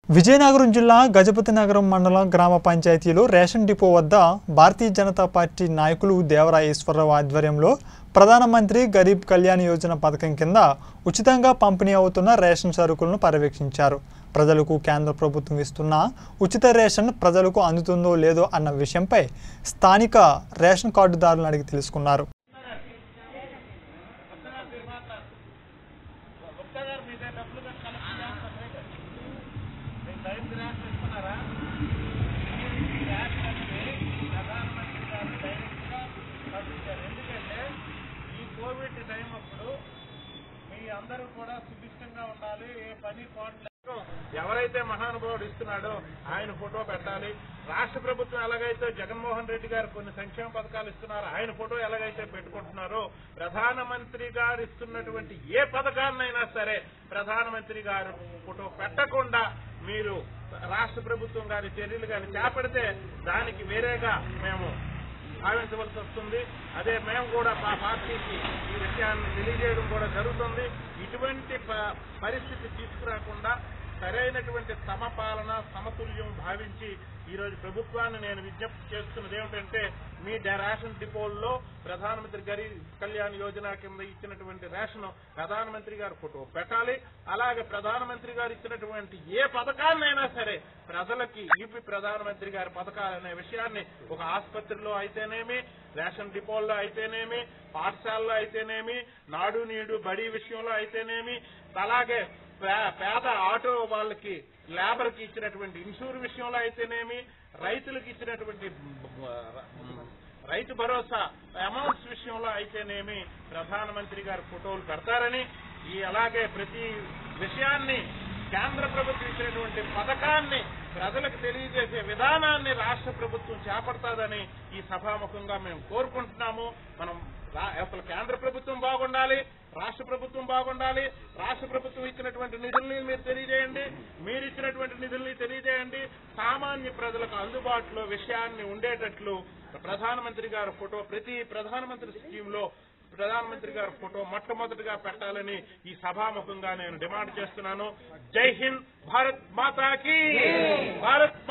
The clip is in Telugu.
విజయనగరం జిల్లా గజపతి నగరం మండలం గ్రామ పంచాయతీలో రేషన్ డిపో వద్ద భారతీయ జనతా పార్టీ నాయకులు దేవరా ఈశ్వరరావు ఆధ్వర్యంలో ప్రధానమంత్రి గరీబ్ కళ్యాణ్ యోజన పథకం కింద ఉచితంగా పంపిణీ అవుతున్న రేషన్ సరుకులను పర్యవేక్షించారు ప్రజలకు కేంద్ర ప్రభుత్వం ఇస్తున్న ఉచిత రేషన్ ప్రజలకు అందుతుందో లేదో అన్న విషయంపై స్థానిక రేషన్ కార్డుదారులను అడిగి తెలుసుకున్నారు ఎందుకంటే ఈ కోవిడ్ టైం అప్పుడు మీ అందరూ కూడా సుభిష్టంగా ఉండాలి ఏ పని పాటు ఎవరైతే మహానుభావుడు ఇస్తున్నాడో ఆయన ఫోటో పెట్టాలి రాష్ట్ర ప్రభుత్వం ఎలాగైతే జగన్మోహన్ రెడ్డి గారు కొన్ని సంక్షేమ పథకాలు ఇస్తున్నారో ఆయన ఫోటో ఎలాగైతే పెట్టుకుంటున్నారో ప్రధానమంత్రి గారు ఇస్తున్నటువంటి ఏ పథకాలనైనా సరే ప్రధానమంత్రి గారు ఫోటో పెట్టకుండా మీరు రాష్ట్ర ప్రభుత్వం గారి చర్యలు కానీ చేపడితే దానికి వేరేగా మేము భావించవలసి వస్తుంది అదే మేము కూడా మా పార్టీకి ఈ విషయాన్ని తెలియజేయడం కూడా జరుగుతుంది ఇటువంటి ప- పరిస్థితి తీసుకురాకుండా సరైనటువంటి సమపాలన సమతుల్యం భావించి ఈ రోజు ప్రభుత్వాన్ని నేను విజ్ఞప్తి చేస్తున్నది ఏమిటంటే మీ డ- రేషన్ డిపోల్లో ప్రధానమంత్రి గరీబ్ కళ్యాణ్ యోజన కింద ఇచ్చినటువంటి రేషన్ ప్రధానమంత్రి గారు ఫోటో పెట్టాలి అలాగే ప్రధానమంత్రి గారు ఇచ్చినటువంటి ఏ పథకాన్నైనా సరే ప్రజలకి ఇవి ప్రధానమంత్రి గారి పథకాలనే విషయాన్ని ఒక ఆసుపత్రిలో అయితేనేమి రేషన్ డిపోల్లో అయితేనేమి పాఠశాలలో అయితేనేమి నాడు నీడు బడి విషయంలో అయితేనేమి అలాగే పే- పేద ఆటో వాళ్ళకి లేబర్ కి ఇచ్చినటువంటి ఇన్సూర్ విషయంలో అయితేనేమి రైతులకు ఇచ్చినటువంటి రైతు భరోసా అమౌంట్స్ విషయంలో అయితేనేమి ప్రధానమంత్రి గారు ఫోటోలు పెడతారని ఈ అలాగే ప్రతి విషయాన్ని కేంద్ర ప్రభుత్వం ఇచ్చినటువంటి పథకాన్ని ప్రజలకు తెలియజేసే విధానాన్ని రాష్ట్ర ప్రభుత్వం చేపడతాదని ఈ సభాముఖంగా మేము కోరుకుంటున్నాము మనం రా- అసలు కేంద్ర ప్రభుత్వం బాగుండాలి రాష్ట్ర ప్రభుత్వం బాగుండాలి రాష్ట్ర ప్రభుత్వం ఇచ్చినటువంటి నిధుల్ని మీరు తెలియజేయండి మీరు ఇచ్చినటువంటి నిధుల్ని తెలియజేయండి సామాన్య ప్రజలకు అందుబాటులో విషయాన్ని ఉండేటట్లు ప్రధానమంత్రి గారి ఫోటో ప్రతి ప్రధానమంత్రి స్కీమ్ లో ప్రధానమంత్రి గారి ఫోటో మొట్టమొదటిగా పెట్టాలని ఈ సభాముఖంగా నేను డిమాండ్ చేస్తున్నాను జై హింద్ భారత్ మాతాకి భారత్